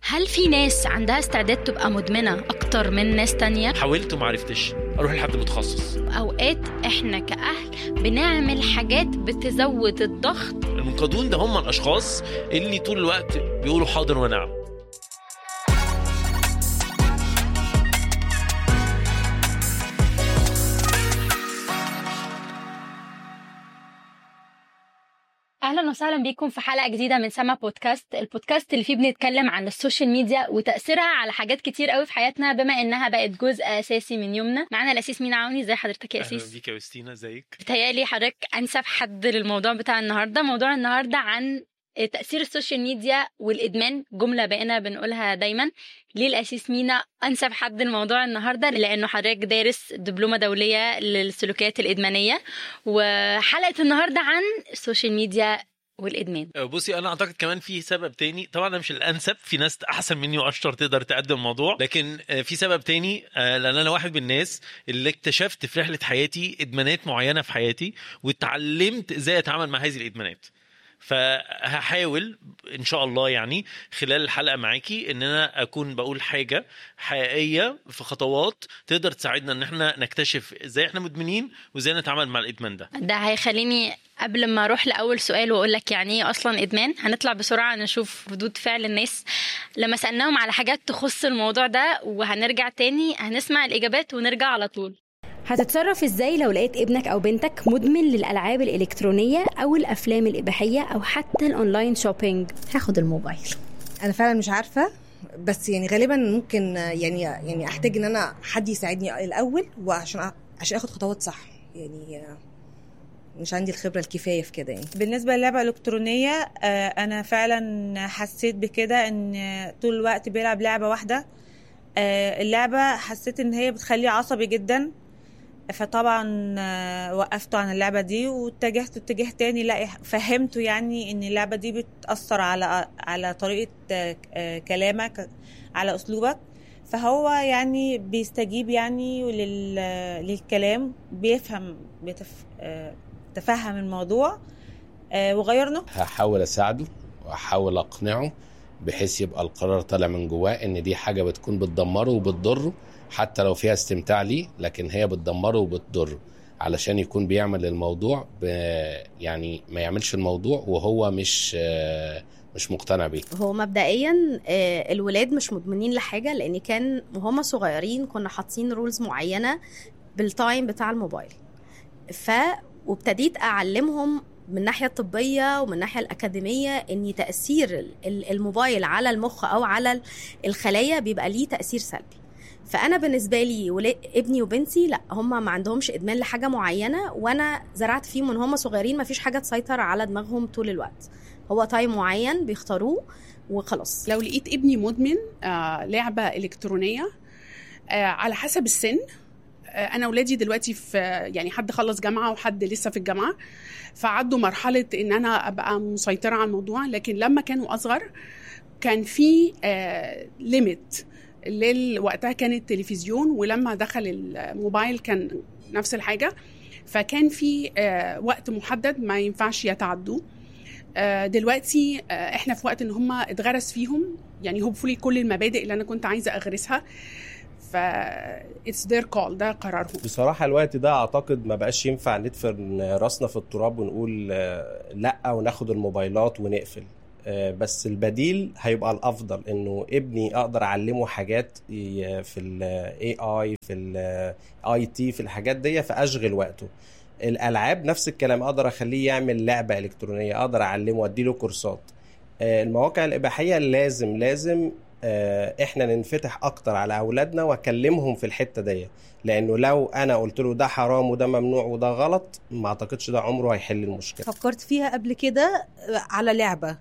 هل في ناس عندها استعداد تبقى مدمنة أكتر من ناس تانية؟ حاولت وما عرفتش اروح لحد متخصص أوقات إحنا كأهل بنعمل حاجات بتزود الضغط المنقذون ده هم الاشخاص اللي طول الوقت بيقولوا حاضر ونعم اهلا وسهلا بيكم في حلقه جديده من سما بودكاست البودكاست اللي فيه بنتكلم عن السوشيال ميديا وتاثيرها على حاجات كتير قوي في حياتنا بما انها بقت جزء اساسي من يومنا معانا الاسيس مينا عوني ازي حضرتك يا اهلا اسيس بيك يا وستينا ازيك بتهيألي حضرتك انسب حد للموضوع بتاع النهارده موضوع النهارده عن تأثير السوشيال ميديا والإدمان جملة بقينا بنقولها دايما ليه الأسيس مينا أنسب حد الموضوع النهاردة لأنه حضرتك دارس دبلومة دولية للسلوكيات الإدمانية وحلقة النهاردة عن السوشيال ميديا والإدمان بصي انا اعتقد كمان في سبب تاني طبعا انا مش الانسب في ناس احسن مني واشطر تقدر تقدم الموضوع لكن آه، في سبب تاني آه، لان انا واحد من الناس اللي اكتشفت في رحله حياتي ادمانات معينه في حياتي واتعلمت ازاي اتعامل مع هذه الادمانات فهحاول ان شاء الله يعني خلال الحلقه معاكي ان انا اكون بقول حاجه حقيقيه في خطوات تقدر تساعدنا ان احنا نكتشف ازاي احنا مدمنين وازاي نتعامل مع الادمان ده ده هيخليني قبل ما اروح لاول سؤال واقول لك يعني ايه اصلا ادمان هنطلع بسرعه نشوف ردود فعل الناس لما سالناهم على حاجات تخص الموضوع ده وهنرجع تاني هنسمع الاجابات ونرجع على طول هتتصرف ازاي لو لقيت ابنك او بنتك مدمن للالعاب الالكترونيه او الافلام الاباحيه او حتى الاونلاين شوبينج هاخد الموبايل انا فعلا مش عارفه بس يعني غالبا ممكن يعني يعني احتاج ان انا حد يساعدني الاول وعشان أ- عشان اخد خطوات صح يعني مش عندي الخبره الكفايه في كده يعني بالنسبة للعبة الإلكترونية آه، أنا فعلا حسيت بكده إن طول الوقت بيلعب لعبة واحدة آه، اللعبة حسيت إن هي بتخليه عصبي جدا فطبعا آه، وقفته عن اللعبة دي واتجهت اتجاه تاني لا فهمته يعني إن اللعبة دي بتأثر على على طريقة آه، آه، كلامك على أسلوبك فهو يعني بيستجيب يعني لل... للكلام بيفهم بيتف... آه، تفهم الموضوع آه، وغيرنا هحاول اساعده واحاول اقنعه بحيث يبقى القرار طالع من جواه ان دي حاجه بتكون بتدمره وبتضره حتى لو فيها استمتاع ليه لكن هي بتدمره وبتضره علشان يكون بيعمل الموضوع ب... يعني ما يعملش الموضوع وهو مش آه، مش مقتنع بيه هو مبدئيا آه، الولاد مش مدمنين لحاجه لان كان وهم صغيرين كنا حاطين رولز معينه بالتايم بتاع الموبايل ف وابتديت اعلمهم من الناحيه الطبيه ومن الناحيه الاكاديميه ان تاثير ال- ال- الموبايل على المخ او على ال- الخلايا بيبقى ليه تاثير سلبي فانا بالنسبه لي ولا- ابني وبنتي لا هم ما عندهمش ادمان لحاجه معينه وانا زرعت فيهم من هم صغيرين ما فيش حاجه تسيطر على دماغهم طول الوقت هو تايم معين بيختاروه وخلاص لو لقيت ابني مدمن آه لعبة إلكترونية آه على حسب السن آه أنا ولادي دلوقتي في يعني حد خلص جامعة وحد لسه في الجامعة فعدوا مرحلة إن أنا أبقى مسيطرة على الموضوع لكن لما كانوا أصغر كان في آه ليميت اللي وقتها كان التلفزيون ولما دخل الموبايل كان نفس الحاجة فكان في آه وقت محدد ما ينفعش يتعدوه آه، دلوقتي آه، احنا في وقت ان هم اتغرس فيهم يعني هوبفولي كل المبادئ اللي انا كنت عايزه اغرسها ف اتس their كول ده قرارهم بصراحة الوقت ده أعتقد ما بقاش ينفع ندفن راسنا في التراب ونقول آه، لأ وناخد الموبايلات ونقفل آه، بس البديل هيبقى الأفضل إنه ابني أقدر أعلمه حاجات ي- في ال AI في ال IT في الحاجات دي فأشغل وقته الألعاب نفس الكلام أقدر أخليه يعمل لعبة إلكترونية أقدر أعلمه أديله كورسات آه، المواقع الإباحية لازم لازم آه، احنا ننفتح اكتر على اولادنا واكلمهم في الحته دي لانه لو انا قلت له ده حرام وده ممنوع وده غلط ما اعتقدش ده عمره هيحل المشكله فكرت فيها قبل كده على لعبة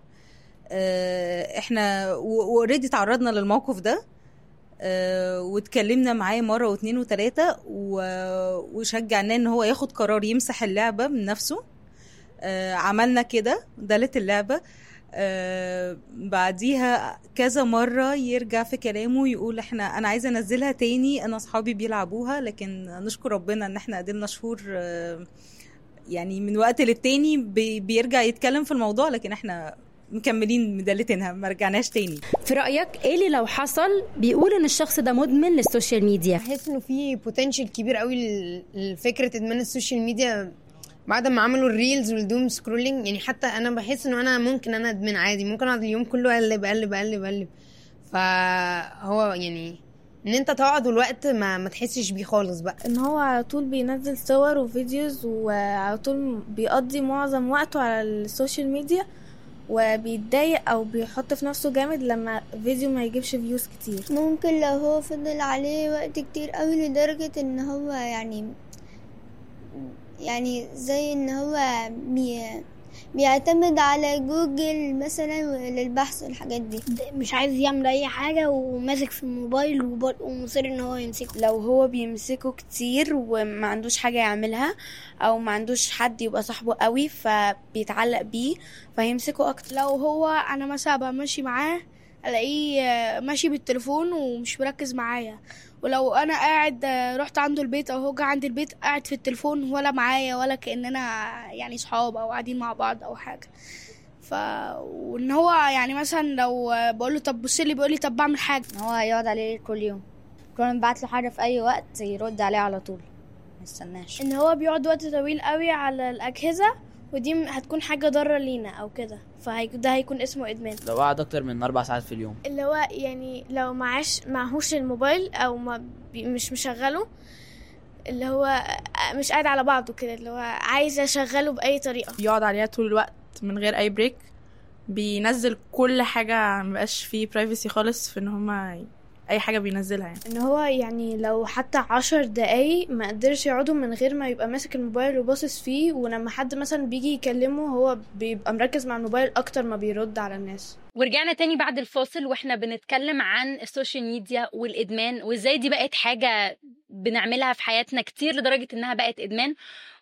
آه، احنا اوريدي تعرضنا للموقف ده آه، واتكلمنا معاه مرة واتنين وتلاتة و- وشجعناه ان هو ياخد قرار يمسح اللعبة من نفسه آه، عملنا كده دالت اللعبة آه، بعديها كذا مرة يرجع في كلامه يقول احنا انا عايزة انزلها تاني انا اصحابي بيلعبوها لكن نشكر ربنا ان احنا قدرنا شهور آه، يعني من وقت للتاني بي- بيرجع يتكلم في الموضوع لكن احنا مكملين مدلتينها ما رجعناش تاني في رايك ايه اللي لو حصل بيقول ان الشخص ده مدمن للسوشيال ميديا بحس انه في بوتنشال كبير قوي ل- لفكره ادمان السوشيال ميديا بعد ما عملوا الريلز والدوم سكرولينج يعني حتى انا بحس انه انا ممكن انا ادمن عادي ممكن اقعد اليوم كله اقلب اقلب اقلب اقلب فهو يعني ان انت تقعد والوقت ما ما تحسش بيه خالص بقى ان هو على طول بينزل صور وفيديوز وعلى طول بيقضي معظم وقته على السوشيال ميديا وبيتضايق او بيحط في نفسه جامد لما فيديو ما يجيبش فيوز كتير ممكن لو هو فضل عليه وقت كتير قوي لدرجة ان هو يعني يعني زي ان هو بي بيعتمد على جوجل مثلا للبحث والحاجات دي مش عايز يعمل اي حاجه وماسك في الموبايل وب- ومصر ان هو يمسكه لو هو بيمسكه كتير وما عندوش حاجة يعملها او ما عندوش حد يبقى صاحبه قوي فبيتعلق بيه فهيمسكه اكتر لو هو انا مثلا ابقى ماشي معاه الاقيه آه، ماشي بالتليفون ومش مركز معايا ولو انا قاعد آه، رحت عنده البيت او هو جه عندي البيت قاعد في التليفون ولا معايا ولا كاننا يعني صحاب او قاعدين مع بعض او حاجه ف وان هو يعني مثلا لو بقول له طب بص لي بيقول لي طب بعمل حاجه هو يقعد عليه كل يوم كنا نبعت له حاجه في اي وقت يرد عليه على طول ما يستناش ان هو بيقعد وقت طويل قوي على الاجهزه ودي م- هتكون حاجه ضاره لينا او كده فده هيكون اسمه ادمان لو قعد اكتر من اربع ساعات في اليوم اللي هو يعني لو معاش معهوش الموبايل او ما بي مش مشغله اللي هو مش قاعد على بعضه كده اللي هو عايز اشغله باي طريقه بيقعد عليها طول الوقت من غير اي بريك بينزل كل حاجة مبقاش فيه برايفسي خالص في ان هما اي حاجة بينزلها يعني ان هو يعني لو حتى عشر دقايق ما قدرش يقعدوا من غير ما يبقى ماسك الموبايل وباصص فيه ولما حد مثلا بيجي يكلمه هو بيبقى مركز مع الموبايل اكتر ما بيرد على الناس ورجعنا تاني بعد الفاصل واحنا بنتكلم عن السوشيال ميديا والادمان وازاي دي بقت حاجه بنعملها في حياتنا كتير لدرجه انها بقت ادمان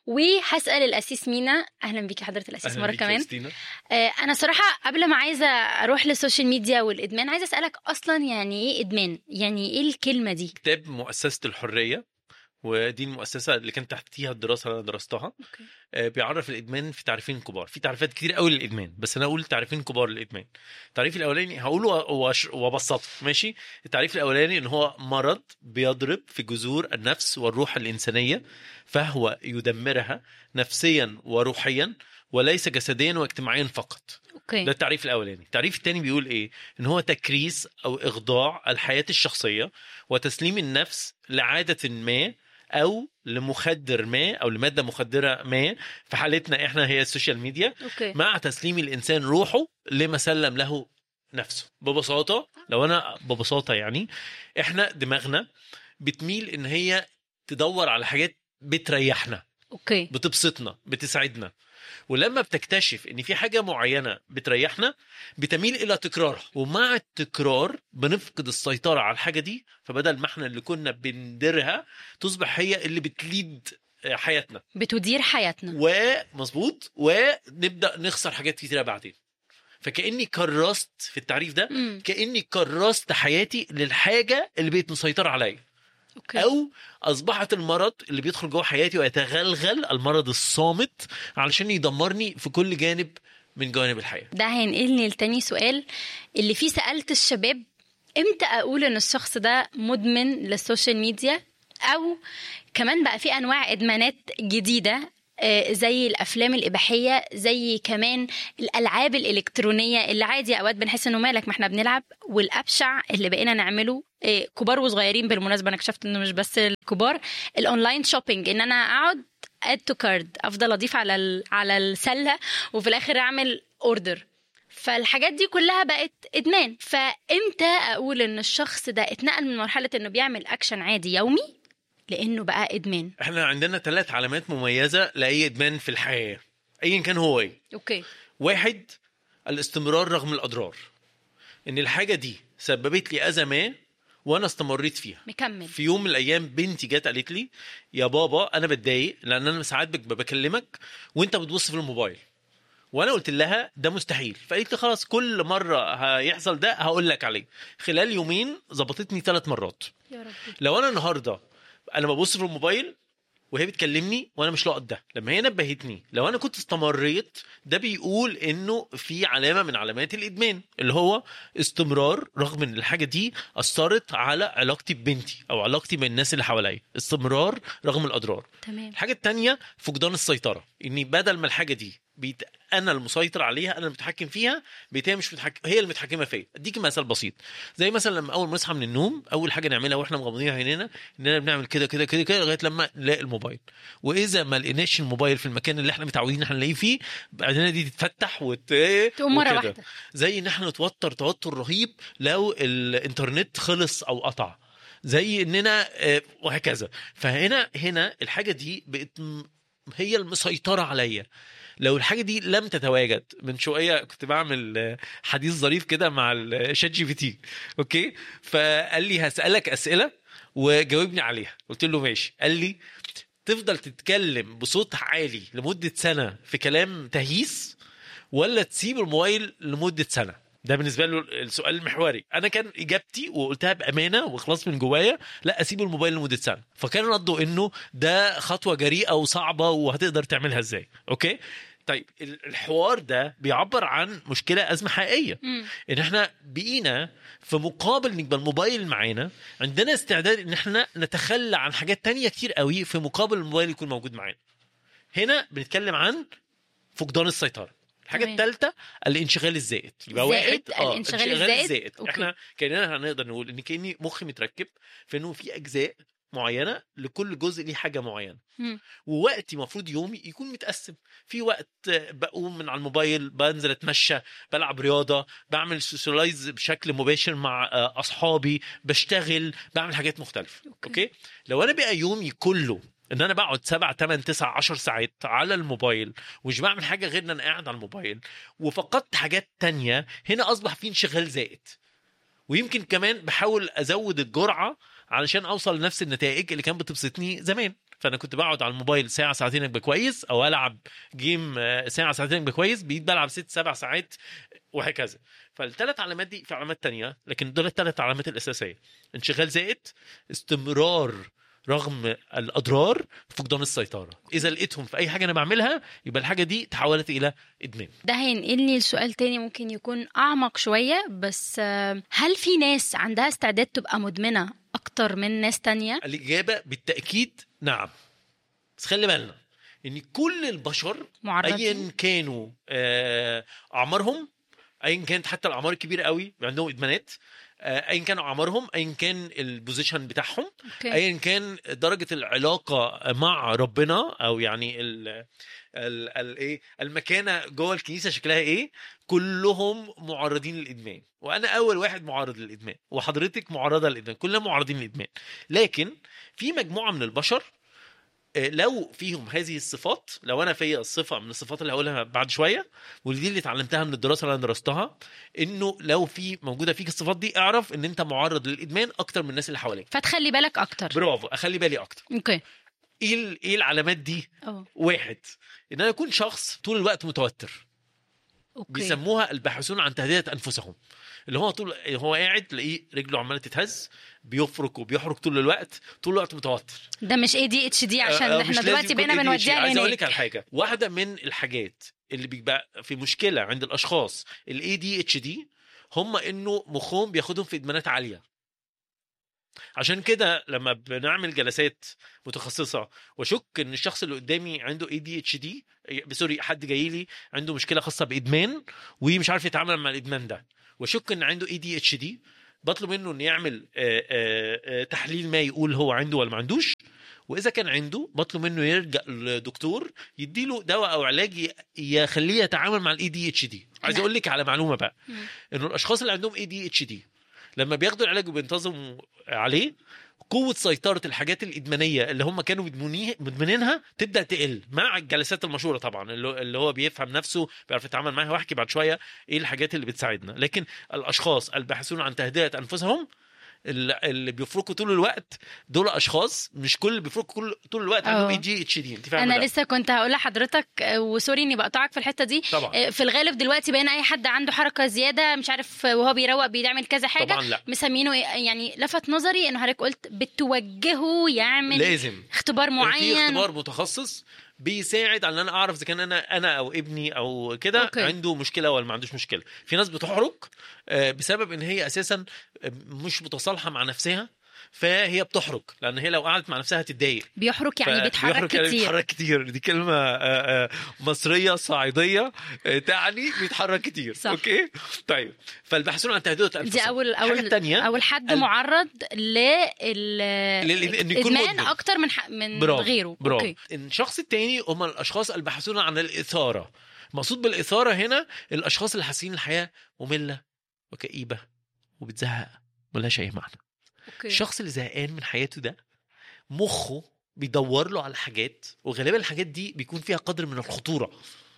وهسال الاسيس مينا اهلا بيكي حضره الاسيس أهلاً مره بيك يا كمان ستينا. آه، انا صراحه قبل ما عايزه اروح للسوشيال ميديا والادمان عايزه اسالك اصلا يعني ايه ادمان يعني ايه الكلمه دي كتاب مؤسسه الحريه ودي المؤسسه اللي كان تحتيها الدراسه اللي انا درستها آه، بيعرف الادمان في تعريفين كبار في تعريفات كتير قوي للادمان بس انا اقول تعريفين كبار للادمان التعريف الاولاني هقوله وأش- وابسطه ماشي التعريف الاولاني ان هو مرض بيضرب في جذور النفس والروح الانسانيه فهو يدمرها نفسيا وروحيا وليس جسديا واجتماعيا فقط اوكي ده التعريف الاولاني التعريف الثاني بيقول ايه ان هو تكريس او اخضاع الحياه الشخصيه وتسليم النفس لعاده ما او لمخدر ما او لماده مخدره ما في حالتنا احنا هي السوشيال ميديا اوكي مع تسليم الانسان روحه لما سلم له نفسه ببساطه لو انا ببساطه يعني احنا دماغنا بتميل ان هي تدور على حاجات بتريحنا اوكي بتبسطنا بتسعدنا ولما بتكتشف ان في حاجه معينه بتريحنا بتميل الى تكرارها ومع التكرار بنفقد السيطره على الحاجه دي فبدل ما احنا اللي كنا بنديرها تصبح هي اللي بتليد حياتنا بتدير حياتنا ومظبوط ونبدا نخسر حاجات كتيره بعدين فكاني كرست في التعريف ده مم. كاني كرست حياتي للحاجه اللي بقت مسيطره عليا أوكي. او اصبحت المرض اللي بيدخل جوه حياتي ويتغلغل المرض الصامت علشان يدمرني في كل جانب من جوانب الحياه ده هينقلني لتاني سؤال اللي فيه سألت الشباب امتى اقول ان الشخص ده مدمن للسوشيال ميديا او كمان بقى في انواع ادمانات جديده آه، زي الافلام الاباحيه زي كمان الالعاب الالكترونيه اللي عادي اوقات بنحس انه مالك ما احنا بنلعب والابشع اللي بقينا نعمله آه، كبار وصغيرين بالمناسبه انا اكتشفت انه مش بس الكبار الاونلاين شوبينج ان انا اقعد اد تو كارد افضل اضيف على ال- على السله وفي الاخر اعمل اوردر فالحاجات دي كلها بقت ادمان فامتى اقول ان الشخص ده اتنقل من مرحله انه بيعمل اكشن عادي يومي لانه بقى ادمان احنا عندنا ثلاث علامات مميزه لاي ادمان في الحياه ايا كان هو ايه اوكي واحد الاستمرار رغم الاضرار ان الحاجه دي سببت لي اذى ما وانا استمريت فيها مكمل في يوم من الايام بنتي جت قالت لي يا بابا انا بتضايق لان انا ساعات بك- بكلمك وانت بتبص في الموبايل وانا قلت لها ده مستحيل فقالت لي خلاص كل مره هيحصل ده هقول لك عليه خلال يومين ظبطتني ثلاث مرات يا رب لو انا النهارده انا ببص في الموبايل وهي بتكلمني وانا مش لاقط ده لما هي نبهتني لو انا كنت استمريت ده بيقول انه في علامه من علامات الادمان اللي هو استمرار رغم ان الحاجه دي اثرت على علاقتي ببنتي او علاقتي بالناس اللي حواليا استمرار رغم الاضرار تمام الحاجه التانية فقدان السيطره اني بدل ما الحاجه دي بيت... انا المسيطر عليها انا المتحكم فيها بقيت هي مش متحكم هي المتحكمه فيا اديك مثال بسيط زي مثلا لما اول ما نصحى من النوم اول حاجه نعملها واحنا مغمضين عينينا اننا بنعمل كده كده كده كده لغايه لما نلاقي الموبايل واذا ما لقيناش الموبايل في المكان اللي احنا متعودين احنا نلاقيه فيه عينينا دي تتفتح وت... تقوم مرة وكده. واحدة. زي ان احنا نتوتر توتر رهيب لو الانترنت خلص او قطع زي اننا آه، وهكذا فهنا هنا الحاجه دي بقت م- هي المسيطره عليا لو الحاجه دي لم تتواجد من شويه كنت بعمل آه، حديث ظريف كده مع الشات جي بي تي اوكي فقال لي هسالك اسئله وجاوبني عليها قلت له ماشي قال لي تفضل تتكلم بصوت عالي لمده سنه في كلام تهييس ولا تسيب الموبايل لمده سنه ده بالنسبه له السؤال المحوري انا كان اجابتي وقلتها بامانه وخلاص من جوايا لا اسيب الموبايل لمده سنه فكان رده انه ده خطوه جريئه وصعبه وهتقدر تعملها ازاي اوكي طيب ال- الحوار ده بيعبر عن مشكله ازمه حقيقيه ان احنا بقينا في مقابل نبقى الموبايل معانا عندنا استعداد ان احنا نتخلى عن حاجات تانية كتير قوي في مقابل الموبايل يكون موجود معانا هنا بنتكلم عن فقدان السيطره الحاجه تمام. الثالثه الانشغال الزائد يبقى زائد، واحد اه الانشغال الزائد. أوكي. احنا كاننا هنقدر نقول ان كاني مخي متركب في انه في اجزاء معينه لكل جزء ليه حاجه معينه مم. ووقتي المفروض يومي يكون متقسم في وقت بقوم من على الموبايل بنزل اتمشى بلعب رياضه بعمل سوشيالايز بشكل مباشر مع آه، اصحابي بشتغل بعمل حاجات مختلفه اوكي, أوكي؟ لو انا بقى يومي كله ان انا بقعد 7 8 9 10 ساعات على الموبايل ومش بعمل حاجه غير ان انا قاعد على الموبايل وفقدت حاجات تانية هنا اصبح في انشغال زائد ويمكن كمان بحاول ازود الجرعه علشان اوصل لنفس النتائج اللي كانت بتبسطني زمان فانا كنت بقعد على الموبايل ساعه ساعتين ابقى كويس او العب جيم آه، ساعه ساعتين ابقى كويس بقيت بلعب ست سبع ساعات وهكذا فالثلاث علامات دي في علامات تانية لكن دول الثلاث علامات الاساسيه انشغال زائد استمرار رغم الاضرار فقدان السيطره اذا لقيتهم في اي حاجه انا بعملها يبقى الحاجه دي تحولت الى ادمان ده هينقلني لسؤال تاني ممكن يكون أعمق شوية بس آه، هل في ناس عندها استعداد تبقى مدمنة أكتر من ناس تانية؟ الاجابه بالتاكيد نعم بس خلي بالنا ان كل البشر معرضين. ايا كانوا آه، اعمارهم ايا كانت حتى الاعمار الكبيره قوي عندهم ادمانات آه، ايا كان اعمارهم ايا كان البوزيشن بتاعهم أوكي. ايا كان درجه العلاقه مع ربنا او يعني ال ال ال ايه المكانه جوه الكنيسه شكلها ايه كلهم معرضين للادمان وانا اول واحد معرض للادمان وحضرتك معرضه للادمان كلنا معرضين للادمان لكن في مجموعه من البشر آه، لو فيهم هذه الصفات لو انا فيا الصفه من الصفات اللي هقولها بعد شويه ودي اللي اتعلمتها من الدراسه اللي انا درستها انه لو في موجوده فيك الصفات دي اعرف ان انت معرض للادمان اكتر من الناس اللي حواليك فتخلي بالك أكتر برافو اخلي بالي اكتر أوكي ايه ال- ايه العلامات دي اه واحد ان انا اكون شخص طول الوقت متوتر أوكي بيسموها الباحثون عن تهدئه انفسهم اللي هو طول هو قاعد تلاقيه رجله عماله تتهز بيفرك وبيحرك طول الوقت طول الوقت متوتر ده مش اي دي اتش دي عشان آه، آه، احنا مش لازم دلوقتي يكون بقينا ADHD. بنوديها عايز اقول لك هناك على حاجه واحده من الحاجات اللي بيبقى في مشكله عند الاشخاص الاي دي اتش دي هم انه مخهم بياخدهم في ادمانات عاليه عشان كده لما بنعمل جلسات متخصصه واشك ان الشخص اللي قدامي عنده اي دي اتش دي سوري حد جاي لي عنده مشكله خاصه بادمان ومش عارف يتعامل مع الادمان ده واشك ان عنده اي دي اتش دي بطلب منه انه يعمل آه، آه، آه، تحليل ما يقول هو عنده ولا ما عندوش واذا كان عنده بطلب منه يرجع لدكتور يديله دواء او علاج ي- يخليه يتعامل مع الاي دي اتش دي عايز نعم. اقول لك على معلومه بقى انه الاشخاص اللي عندهم اي دي اتش دي لما بياخدوا العلاج وبينتظموا عليه قوة سيطرة الحاجات الإدمانية اللي هم كانوا مدمنيه- مدمنينها تبدأ تقل مع الجلسات المشهورة طبعا اللي هو- اللي هو بيفهم نفسه بيعرف يتعامل معاها واحكي بعد شوية إيه الحاجات اللي بتساعدنا لكن الأشخاص الباحثون عن تهدئة أنفسهم اللي اللي بيفركوا طول الوقت دول اشخاص مش كل اللي بيفركوا كل طول الوقت عندهم اه. اي جي اتش دي انت فاهمه انا ده؟ لسه كنت هقول لحضرتك آه، وسوري اني بقطعك في الحته دي طبعا. آه، في الغالب دلوقتي بقينا اي حد عنده حركه زياده مش عارف آه، وهو بيروق بيعمل كذا حاجه طبعاً لا. مسمينه إيه؟ يعني لفت نظري انه حضرتك قلت بتوجهه يعمل لازم اختبار في معين اختبار متخصص بيساعد على ان انا اعرف اذا كان انا انا او ابني او كده أوكي. عنده مشكله ولا ما عندوش مشكله في ناس بتحرج آه، بسبب ان هي اساسا آه، مش متصالحه مع نفسها فهي بتحرج لان هي لو قعدت مع نفسها هتتضايق بيحرك يعني ف- بيتحرك بيحرك يعني كتير بيتحرك كتير دي كلمه آه، آه، مصريه صعيديه آه، تعني بيتحرك كتير صح. اوكي طيب فالباحثون عن تهدئه الانفصام دي اول الحاجة اول التانية اول حد ال- معرض لل- إن يكون للادمان مدمن. اكتر من ح... من برافو غيره برافو اوكي الشخص التاني هم الاشخاص الباحثون عن الاثاره مقصود بالاثاره هنا الاشخاص اللي حاسين الحياه ممله وكئيبه وبتزهق ملهاش اي معنى اوكي الشخص اللي زهقان من حياته ده مخه بيدور له على حاجات وغالبا الحاجات دي بيكون فيها قدر من الخطوره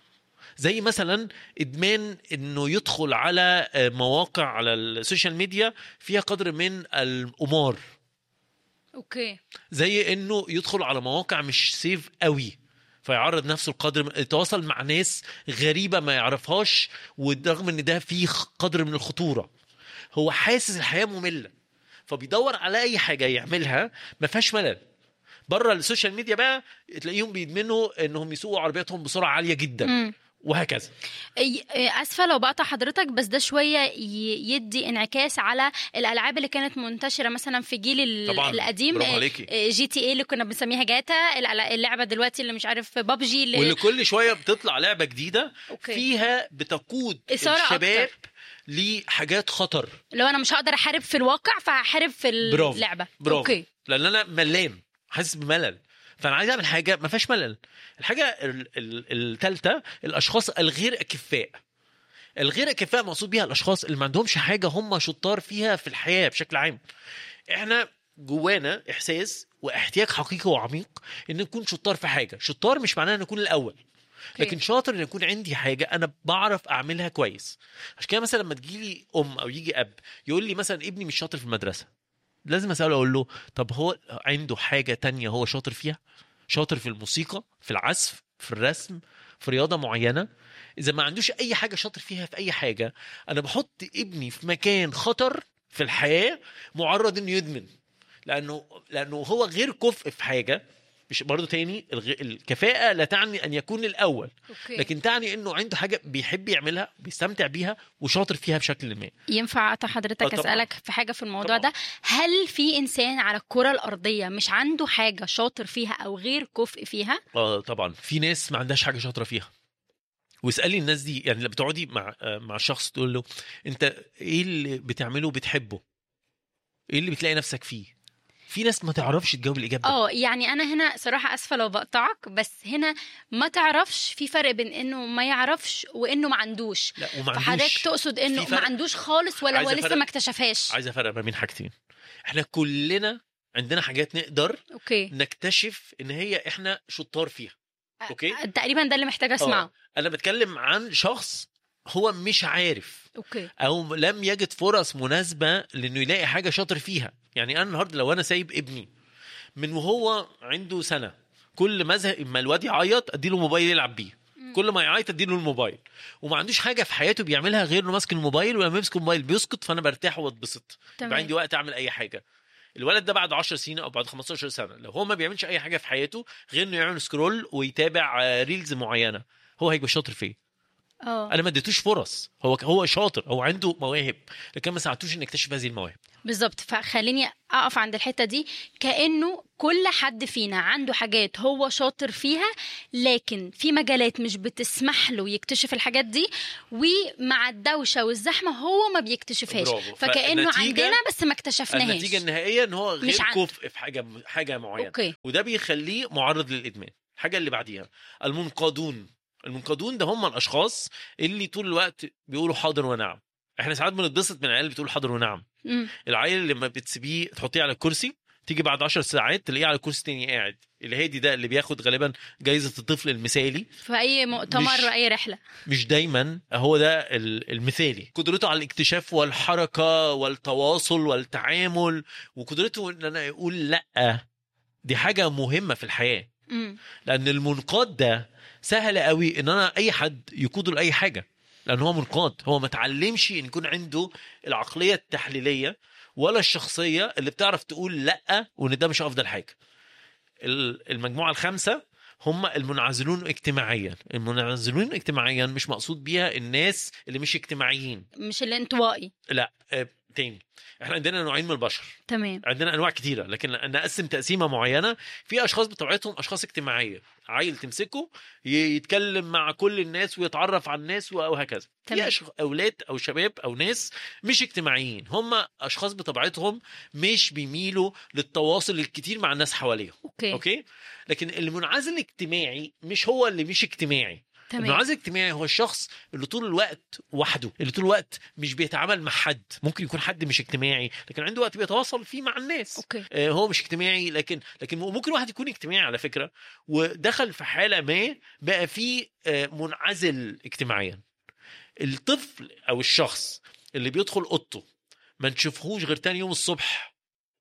زي مثلا ادمان انه يدخل على آه، مواقع على السوشيال ميديا فيها قدر من القمار اوكي زي انه يدخل على مواقع مش سيف قوي فيعرض نفسه لقدر من- يتواصل مع ناس غريبه ما يعرفهاش ورغم ان ده فيه قدر من الخطوره هو حاسس الحياه ممله فبيدور على اي حاجه يعملها ما فيهاش ملل بره السوشيال ميديا بقى تلاقيهم بيدمنوا انهم يسوقوا عربياتهم بسرعه عاليه جدا مم. وهكذا أي- اسفه لو بقطع حضرتك بس ده شويه ي- يدي انعكاس على الالعاب اللي كانت منتشره مثلا في جيل ال- طبعاً، القديم برافو آه، عليكي. آه، جي تي اي اللي كنا بنسميها جاتا الألع- اللعبه دلوقتي اللي مش عارف بابجي اللي واللي كل شويه بتطلع لعبه جديده أوكي. فيها بتقود إثارة الشباب أكتر. لحاجات خطر لو انا مش هقدر احارب في الواقع فهحارب في برافو اللعبه برافو اوكي لان انا ملان حاسس بملل فانا عايز اعمل حاجه ما فيهاش ملل الحاجه الثالثه الاشخاص الغير اكفاء الغير اكفاء مقصود بيها الاشخاص اللي ما عندهمش حاجه هم شطار فيها في الحياه بشكل عام احنا جوانا احساس واحتياج حقيقي وعميق ان نكون شطار في حاجه شطار مش معناه ان نكون الاول لكن شاطر ان يكون عندي حاجه انا بعرف اعملها كويس عشان كده مثلا لما تجيلي ام او يجي اب يقول لي مثلا ابني مش شاطر في المدرسه لازم اساله اقول له طب هو عنده حاجه تانية هو شاطر فيها شاطر في الموسيقى في العزف في الرسم في رياضه معينه اذا ما عندوش اي حاجه شاطر فيها في اي حاجه انا بحط ابني في مكان خطر في الحياه معرض انه يدمن لانه لانه هو غير كفء في حاجه مش برضه تاني الغ... الكفاءه لا تعني ان يكون الاول أوكي. لكن تعني انه عنده حاجه بيحب يعملها بيستمتع بيها وشاطر فيها بشكل ما ينفع اقطع آه حضرتك طبعاً. اسالك في حاجه في الموضوع ده هل في انسان على الكره الارضيه مش عنده حاجه شاطر فيها او غير كفء فيها اه طبعا في ناس ما عندهاش حاجه شاطره فيها واسالي الناس دي يعني لما بتقعدي مع آه، مع شخص تقول له انت ايه اللي بتعمله بتحبه ايه اللي بتلاقي نفسك فيه في ناس ما تعرفش تجاوب الاجابه اه يعني انا هنا صراحه اسفه لو بقطعك بس هنا ما تعرفش في فرق بين انه ما يعرفش وانه ما عندوش لا وما فحضرتك عندوش تقصد انه في ما فرق. عندوش خالص ولا هو عايزة لسه فرق. ما اكتشفهاش عايز افرق ما بين حاجتين احنا كلنا عندنا حاجات نقدر اوكي نكتشف ان هي احنا شطار فيها اوكي تقريبا ده اللي محتاجه اسمعه آه. انا بتكلم عن شخص هو مش عارف اوكي او لم يجد فرص مناسبه لانه يلاقي حاجه شاطر فيها يعني انا النهارده لو انا سايب ابني من وهو عنده سنه كل ما ازهق اما الواد يعيط اديله موبايل يلعب بيه كل ما يعيط اديله الموبايل وما عندوش حاجه في حياته بيعملها غير انه ماسك الموبايل ولما يمسك الموبايل بيسكت فانا برتاح واتبسط تمام. يبقى عندي وقت اعمل اي حاجه الولد ده بعد 10 سنين او بعد 15 سنه لو هو ما بيعملش اي حاجه في حياته غير انه يعمل سكرول ويتابع آه، ريلز معينه هو هيبقى شاطر في ايه اه انا ما اديتوش فرص هو هو شاطر هو عنده مواهب لكن ما ساعدتوش ان يكتشف هذه المواهب بالظبط فخليني اقف عند الحته دي كانه كل حد فينا عنده حاجات هو شاطر فيها لكن في مجالات مش بتسمح له يكتشف الحاجات دي ومع الدوشه والزحمه هو ما بيكتشفهاش برافو. فكانه فالنتيجة- عندنا بس ما اكتشفناهاش النتيجه النهائيه ان هو مش غير عنده. كفء في حاجه حاجه معينه أوكي. وده بيخليه معرض للادمان الحاجه اللي بعديها المنقادون المنقادون ده هم الاشخاص اللي طول الوقت بيقولوا حاضر ونعم احنا ساعات بنتبسط من العيال اللي بتقول حاضر ونعم مم. العيل اللي لما بتسيبيه تحطيه على الكرسي تيجي بعد 10 ساعات تلاقيه على كرسي تاني قاعد الهادي ده اللي بياخد غالبا جايزه الطفل المثالي في اي مؤتمر مش- واي رحله مش دايما هو ده ال- المثالي قدرته على الاكتشاف والحركه والتواصل والتعامل وقدرته ان انا اقول لا دي حاجه مهمه في الحياه مم. لان المنقاد ده سهل قوي ان انا اي حد يقوده لاي حاجه لان هو منقاد هو ما اتعلمش ان يكون عنده العقليه التحليليه ولا الشخصيه اللي بتعرف تقول لا وان ده مش افضل حاجه ال- المجموعه الخامسه هم المنعزلون اجتماعيا المنعزلون اجتماعيا مش مقصود بيها الناس اللي مش اجتماعيين مش الانطوائي لا آه، تاني احنا عندنا نوعين من البشر تمام عندنا انواع كتيره لكن نقسم تقسيمه معينه في اشخاص بطبيعتهم اشخاص اجتماعيه عيل تمسكه ي- يتكلم مع كل الناس ويتعرف على الناس وهكذا في أشخ... اولاد او شباب او ناس مش اجتماعيين هم اشخاص بطبيعتهم مش بيميلوا للتواصل الكتير مع الناس حواليهم اوكي اوكي لكن المنعزل الاجتماعي مش هو اللي مش اجتماعي تمام. المنعزل الاجتماعي هو الشخص اللي طول الوقت وحده اللي طول الوقت مش بيتعامل مع حد ممكن يكون حد مش اجتماعي لكن عنده وقت بيتواصل فيه مع الناس اوكي آه، هو مش اجتماعي لكن لكن ممكن واحد يكون اجتماعي على فكره ودخل في حاله ما بقى فيه آه، منعزل اجتماعيا الطفل او الشخص اللي بيدخل اوضته ما نشوفهوش غير تاني يوم الصبح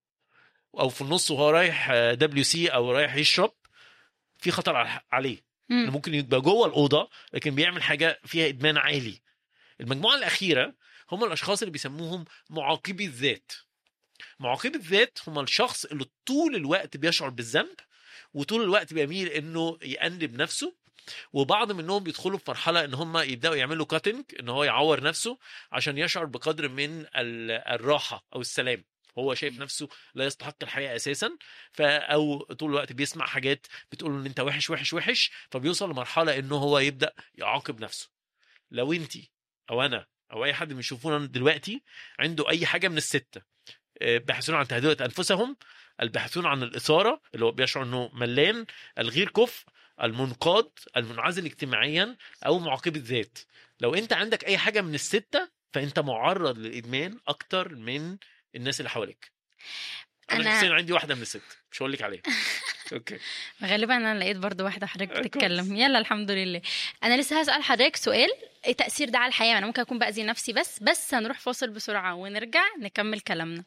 او في النص وهو رايح دبليو سي او رايح يشرب في خطر على- عليه مم. إنه ممكن يبقى جوه الاوضه لكن بيعمل حاجه فيها ادمان عالي المجموعه الاخيره هم الاشخاص اللي بيسموهم معاقبي الذات معاقبي الذات هم الشخص اللي طول الوقت بيشعر بالذنب وطول الوقت بيميل انه يأنب نفسه وبعض منهم بيدخلوا في مرحله ان هم يبداوا يعملوا كاتنج ان هو يعور نفسه عشان يشعر بقدر من ال- الراحه او السلام هو شايف نفسه لا يستحق الحياه اساسا ف او طول الوقت بيسمع حاجات بتقول له ان انت وحش وحش وحش فبيوصل لمرحله انه هو يبدا يعاقب نفسه لو انت او انا او اي حد بيشوفونا دلوقتي عنده اي حاجه من السته آه، باحثون عن تهدئه انفسهم الباحثون عن الاثاره اللي هو بيشعر انه ملان الغير كفء المنقاد المنعزل اجتماعيا او معاقب الذات لو انت عندك اي حاجه من السته فانت معرض للادمان اكتر من الناس اللي حواليك انا, أنا- أنا... شخصيا عندي واحده من الست مش هقول لك عليها اوكي غالبا انا لقيت برضو واحده حضرتك بتتكلم يلا الحمد لله انا لسه هسال حضرتك سؤال ايه تاثير ده على الحياه انا ممكن اكون باذي نفسي بس بس هنروح فاصل بسرعه ونرجع نكمل كلامنا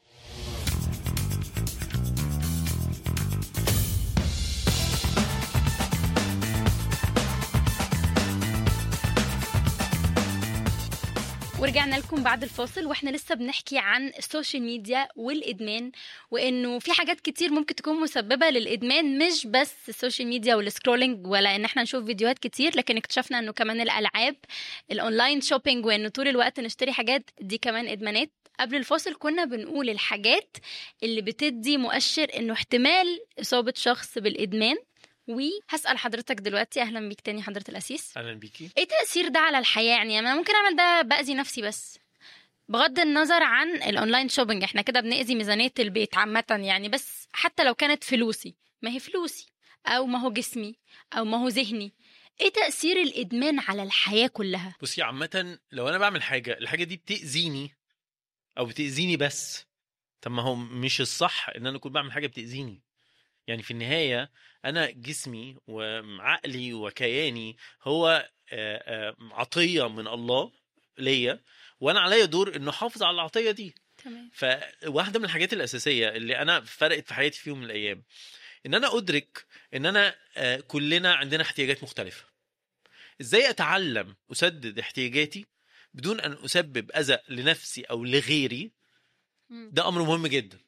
ورجعنا لكم بعد الفاصل واحنا لسه بنحكي عن السوشيال ميديا والادمان وانه في حاجات كتير ممكن تكون مسببه للادمان مش بس السوشيال ميديا والسكرولينج ولا ان احنا نشوف فيديوهات كتير لكن اكتشفنا انه كمان الالعاب الاونلاين شوبينج وانه طول الوقت نشتري حاجات دي كمان ادمانات قبل الفاصل كنا بنقول الحاجات اللي بتدي مؤشر انه احتمال اصابه شخص بالادمان وهسال حضرتك دلوقتي اهلا بيك تاني حضره الاسيس اهلا بيكي ايه تاثير ده على الحياه يعني انا ممكن اعمل ده باذي نفسي بس بغض النظر عن الاونلاين شوبينج احنا كده بنأذي ميزانيه البيت عامه يعني بس حتى لو كانت فلوسي ما هي فلوسي او ما هو جسمي او ما هو ذهني ايه تاثير الادمان على الحياه كلها بصي عامة لو انا بعمل حاجة الحاجة دي بتأذيني او بتأذيني بس طب ما هو مش الصح ان انا اكون بعمل حاجة بتأذيني يعني في النهاية انا جسمي وعقلي وكياني هو آه، آه، عطية من الله ليا وانا عليا دور انه احافظ على العطية دي تمام فواحدة من الحاجات الأساسية اللي أنا فرقت في حياتي في يوم من الأيام إن أنا أدرك إن أنا آه، كلنا عندنا احتياجات مختلفة إزاي أتعلم أسدد احتياجاتي بدون أن أسبب أذى لنفسي أو لغيري ده أمر مهم جدا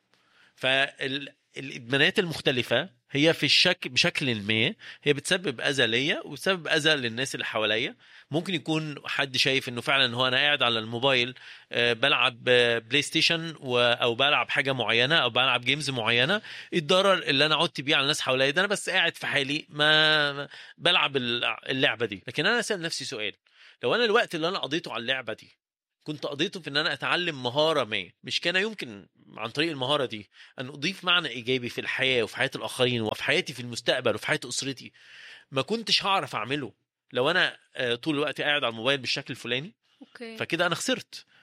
فالإدمانات المختلفة هي في الشك بشكل ما هي بتسبب اذى ليا وبتسبب اذى للناس اللي حواليا ممكن يكون حد شايف انه فعلا هو انا قاعد على الموبايل آه، بلعب آه، بلاي ستيشن و- او بلعب حاجه معينه او بلعب جيمز معينه الضرر اللي انا عدت بيه على الناس حواليا ده انا بس قاعد في حالي ما ما- بلعب الع- اللعبه دي لكن انا اسال نفسي سؤال لو انا الوقت اللي انا قضيته على اللعبه دي كنت قضيته في ان انا اتعلم مهاره ما مش كان يمكن عن طريق المهاره دي ان اضيف معنى ايجابي في الحياه وفي حياه الاخرين وفي حياتي في المستقبل وفي حياه اسرتي ما كنتش هعرف اعمله لو انا آه، طول الوقت قاعد على الموبايل بالشكل الفلاني اوكي فكده انا خسرت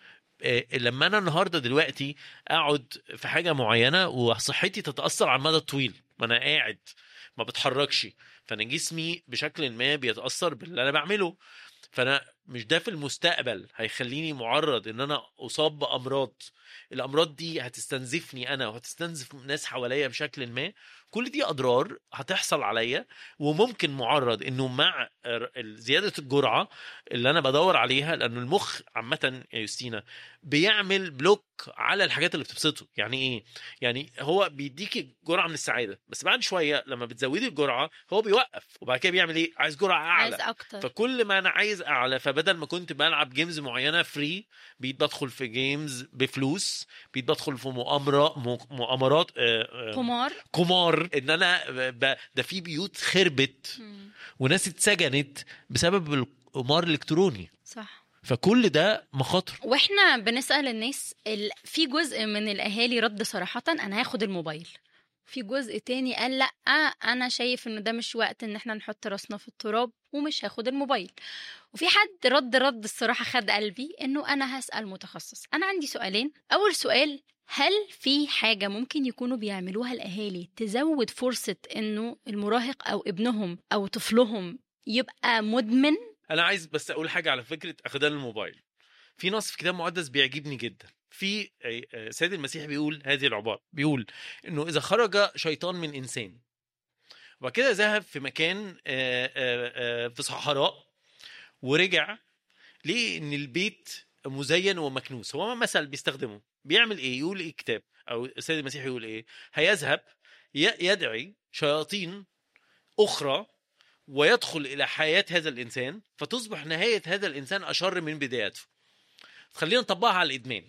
آه، لما انا النهارده دلوقتي اقعد في حاجه معينه وصحتي تتاثر على المدى الطويل ما انا قاعد ما بتحركش فانا جسمي بشكل ما بيتاثر باللي انا بعمله فانا مش ده في المستقبل هيخليني معرض ان انا اصاب بامراض الامراض دي هتستنزفني انا وهتستنزف ناس حواليا بشكل ما كل دي اضرار هتحصل عليا وممكن معرض انه مع زياده الجرعه اللي انا بدور عليها لانه المخ عامه يا يوستينا بيعمل بلوك على الحاجات اللي بتبسطه يعني ايه يعني هو بيديكي جرعه من السعاده بس بعد شويه لما بتزودي الجرعه هو بيوقف وبعد كده بيعمل ايه عايز جرعه اعلى عايز أكتر. فكل ما انا عايز اعلى فبدل ما كنت بلعب جيمز معينه فري بقيت بدخل في جيمز بفلوس بقيت بدخل في مؤامره م- مؤامرات آه، آه، قمار قمار ان انا ب... ده في بيوت خربت وناس اتسجنت بسبب القمار الالكتروني صح فكل ده مخاطر واحنا بنسال الناس ال... في جزء من الاهالي رد صراحه انا هاخد الموبايل في جزء تاني قال لا انا شايف انه ده مش وقت ان احنا نحط راسنا في التراب ومش هاخد الموبايل وفي حد رد رد الصراحه خد قلبي انه انا هسال متخصص انا عندي سؤالين اول سؤال هل في حاجه ممكن يكونوا بيعملوها الاهالي تزود فرصه انه المراهق او ابنهم او طفلهم يبقى مدمن انا عايز بس اقول حاجه على فكره اخدان الموبايل في نص في كتاب مقدس بيعجبني جدا في آه، سيد المسيح بيقول هذه العباره بيقول انه اذا خرج شيطان من انسان وبعد كده ذهب في مكان آه، آه، آه، في صحراء ورجع ليه ان البيت مزين ومكنوس هو مثل بيستخدمه بيعمل ايه يقول ايه الكتاب او السيد المسيح يقول ايه هيذهب ي- يدعي شياطين اخرى ويدخل الى حياه هذا الانسان فتصبح نهايه هذا الانسان اشر من بدايته خلينا نطبقها على الادمان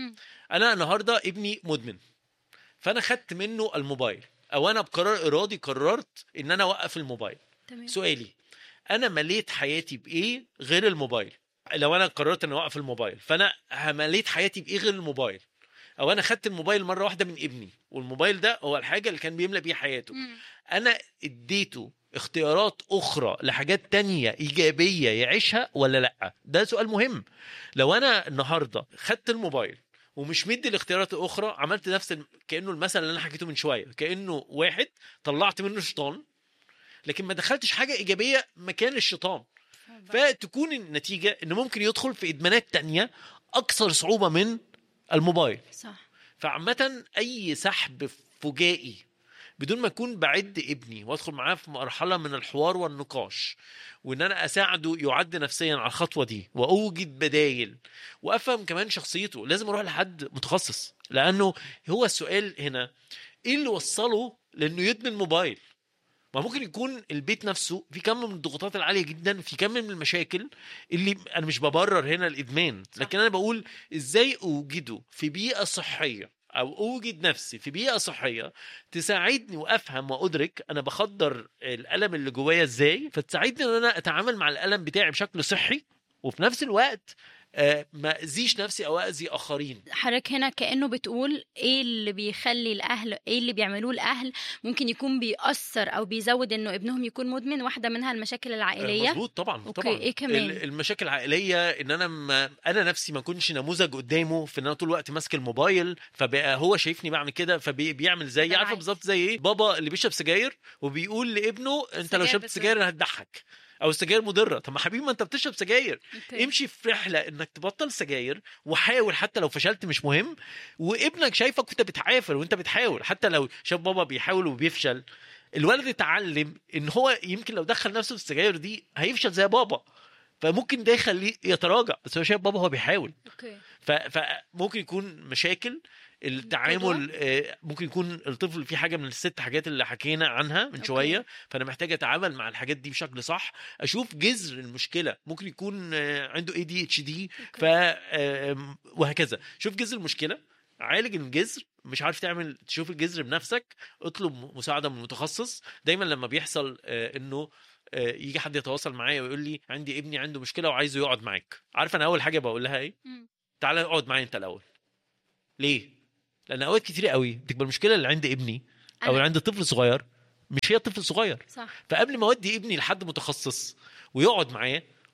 انا النهارده ابني مدمن فانا خدت منه الموبايل او انا بقرار ارادي قررت ان انا اوقف الموبايل تمام. سؤالي انا مليت حياتي بايه غير الموبايل لو انا قررت ان اوقف الموبايل فانا مليت حياتي بايه غير الموبايل او انا خدت الموبايل مره واحده من ابني والموبايل ده هو الحاجه اللي كان بيملى بيها حياته انا اديته اختيارات اخرى لحاجات تانية ايجابيه يعيشها ولا لا ده سؤال مهم لو انا النهارده خدت الموبايل ومش مدي الاختيارات الاخرى عملت نفس الم- كانه المثل اللي انا حكيته من شويه كانه واحد طلعت منه شيطان لكن ما دخلتش حاجه ايجابيه مكان الشيطان فتكون النتيجه انه ممكن يدخل في ادمانات تانية اكثر صعوبه من الموبايل صح فعامة أي سحب فجائي بدون ما أكون بعد ابني وأدخل معاه في مرحلة من الحوار والنقاش وإن أنا أساعده يعد نفسيا على الخطوة دي وأوجد بدايل وأفهم كمان شخصيته لازم أروح لحد متخصص لأنه هو السؤال هنا إيه اللي وصله لأنه يدمن موبايل ما ممكن يكون البيت نفسه في كم من الضغوطات العاليه جدا في كم من المشاكل اللي انا مش ببرر هنا الادمان لكن انا بقول ازاي اوجده في بيئه صحيه او اوجد نفسي في بيئه صحيه تساعدني وافهم وادرك انا بخدر الالم اللي جوايا ازاي فتساعدني ان انا اتعامل مع الالم بتاعي بشكل صحي وفي نفس الوقت آه، ما اذيش نفسي او اذي اخرين حضرتك هنا كانه بتقول ايه اللي بيخلي الاهل ايه اللي بيعملوه الاهل ممكن يكون بيأثر او بيزود انه ابنهم يكون مدمن واحده منها المشاكل العائليه مظبوط طبعا أوكي، طبعا إيه كمان؟ ال- المشاكل العائليه ان انا ما انا نفسي ما اكونش نموذج قدامه في ان انا طول الوقت ماسك الموبايل فبقى هو شايفني بعمل كده فبيعمل زي عارفه بالظبط زي ايه بابا اللي بيشرب سجاير وبيقول لابنه انت لو سجاير شربت بتضر. سجاير انا هتضحك او السجاير مضره طب ما حبيبي ما انت بتشرب سجاير أوكي. امشي في رحله انك تبطل سجاير وحاول حتى لو فشلت مش مهم وابنك شايفك وانت بتعافر وانت بتحاول حتى لو شاف بابا بيحاول وبيفشل الولد اتعلم ان هو يمكن لو دخل نفسه في السجاير دي هيفشل زي بابا فممكن ده يخليه يتراجع بس هو شايف بابا هو بيحاول اوكي ف- فممكن يكون مشاكل التعامل آه، ممكن يكون الطفل في حاجه من الست حاجات اللي حكينا عنها من شويه فانا محتاج اتعامل مع الحاجات دي بشكل صح اشوف جذر المشكله ممكن يكون آه، عنده اي دي اتش دي ف آم، وهكذا شوف جذر المشكله عالج الجذر مش عارف تعمل تشوف الجذر بنفسك اطلب مساعده من متخصص دايما لما بيحصل آه، انه آه، يجي حد يتواصل معايا ويقول لي عندي ابني عنده مشكله وعايزه يقعد معاك عارف انا اول حاجه بقول لها ايه تعالى اقعد معايا انت الاول ليه لان اوقات كتير قوي بتبقى المشكله اللي عند ابني او أنا- اللي عند طفل صغير مش هي طفل صغير صح فقبل ما اودي ابني لحد متخصص ويقعد معاه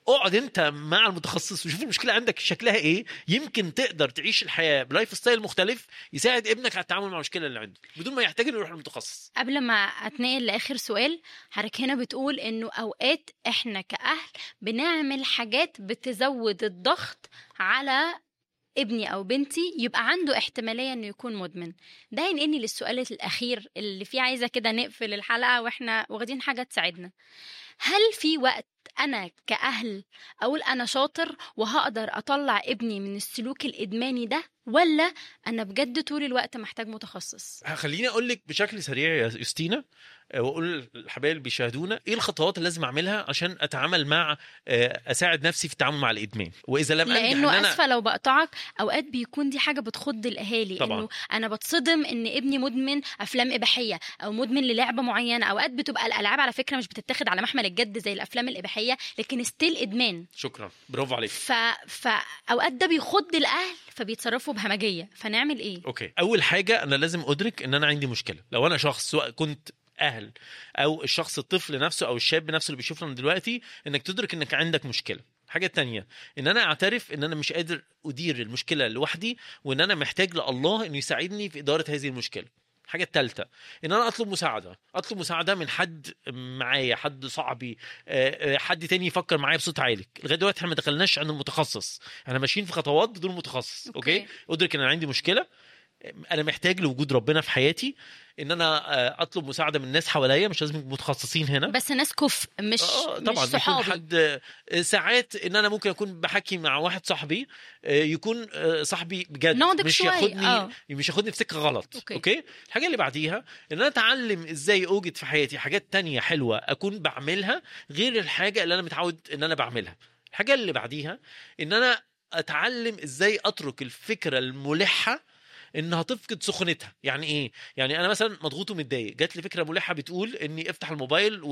اقعد انت مع المتخصص وشوف المشكله عندك شكلها ايه يمكن تقدر تعيش الحياه بلايف ستايل مختلف يساعد ابنك على التعامل مع المشكله اللي عنده بدون ما يحتاج انه يروح للمتخصص قبل ما اتنقل لاخر سؤال حضرتك هنا بتقول انه اوقات احنا كاهل بنعمل حاجات بتزود الضغط على ابني او بنتي يبقى عنده احتماليه انه يكون مدمن ده ينقلني للسؤال الاخير اللي فيه عايزه كده نقفل الحلقه واحنا واخدين حاجه تساعدنا هل في وقت انا كاهل اقول انا شاطر وهقدر اطلع ابني من السلوك الادماني ده ولا انا بجد طول الوقت محتاج متخصص خليني اقول لك بشكل سريع يا يوستينا آه، واقول للحبايب اللي بيشاهدونا ايه الخطوات اللي لازم اعملها عشان اتعامل مع آه، اساعد نفسي في التعامل مع الادمان واذا لم انجح ان لانه انا اسفه لو بقطعك اوقات بيكون دي حاجه بتخض الاهالي طبعاً. انه انا بتصدم ان ابني مدمن افلام اباحيه او مدمن للعبه معينه اوقات بتبقى الالعاب على فكره مش بتتاخد على محمل الجد زي الافلام الاباحيه لكن ستيل ادمان شكرا برافو عليك ف... فاوقات ده بيخض الاهل فبيتصرفوا بهمجيه فنعمل ايه اوكي اول حاجه انا لازم ادرك ان انا عندي مشكله لو انا شخص سواء كنت اهل او الشخص الطفل نفسه او الشاب نفسه اللي بيشوفنا دلوقتي انك تدرك انك عندك مشكله الحاجه التانية ان انا اعترف ان انا مش قادر ادير المشكله لوحدي وان انا محتاج لله انه يساعدني في اداره هذه المشكله الحاجه الثالثه ان انا اطلب مساعده اطلب مساعده من حد معايا حد صاحبي آه، آه، حد تاني يفكر معايا بصوت عالي لغايه دلوقتي احنا ما دخلناش عند المتخصص احنا ماشيين في خطوات بدون متخصص اوكي, أوكي؟ ادرك ان انا عندي مشكله انا محتاج لوجود ربنا في حياتي ان انا آه، اطلب مساعده من الناس حواليا مش لازم يبقوا متخصصين هنا بس ناس كفء مش آه، مش طبعا يكون صحابي حد آه، ساعات ان انا ممكن اكون بحكي مع واحد صاحبي آه، يكون آه، صاحبي بجد ناضج مش شوية، ياخدني آه. مش ياخدني في سكه غلط أوكي. أوكي. اوكي الحاجه اللي بعديها ان انا اتعلم ازاي اوجد في حياتي حاجات تانية حلوه اكون بعملها غير الحاجه اللي انا متعود ان انا بعملها الحاجه اللي بعديها ان انا اتعلم ازاي اترك الفكره الملحه انها تفقد سخونتها يعني ايه يعني انا مثلا مضغوط ومتضايق جات لي فكره ملحه بتقول اني افتح الموبايل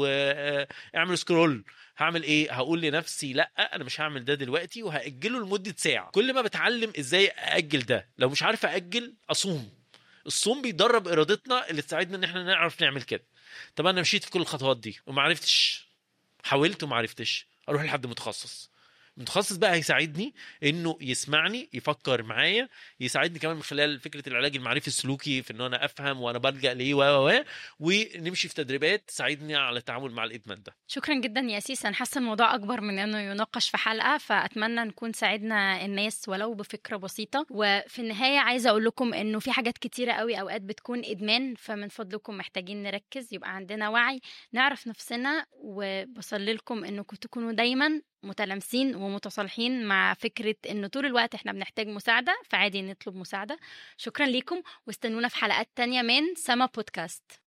واعمل سكرول هعمل ايه هقول لنفسي لا انا مش هعمل ده دلوقتي وهاجله لمده ساعه كل ما بتعلم ازاي ااجل ده لو مش عارف ااجل اصوم الصوم بيدرب ارادتنا اللي تساعدنا ان احنا نعرف نعمل كده طب انا مشيت في كل الخطوات دي وما عرفتش حاولت وما عرفتش اروح لحد متخصص متخصص بقى هيساعدني انه يسمعني يفكر معايا يساعدني كمان من خلال فكره العلاج المعرفي السلوكي في ان انا افهم وانا بلجا ليه و و و ونمشي في تدريبات تساعدني على التعامل مع الادمان ده شكرا جدا يا سيس انا حاسه الموضوع اكبر من انه يناقش في حلقه فاتمنى نكون ساعدنا الناس ولو بفكره بسيطه وفي النهايه عايزه اقول لكم انه في حاجات كتيره قوي اوقات بتكون ادمان فمن فضلكم محتاجين نركز يبقى عندنا وعي نعرف نفسنا وبصلي لكم انكم تكونوا دايما متلامسين ومتصالحين مع فكره انه طول الوقت احنا بنحتاج مساعده فعادي نطلب مساعده شكرا ليكم واستنونا في حلقات تانية من سما بودكاست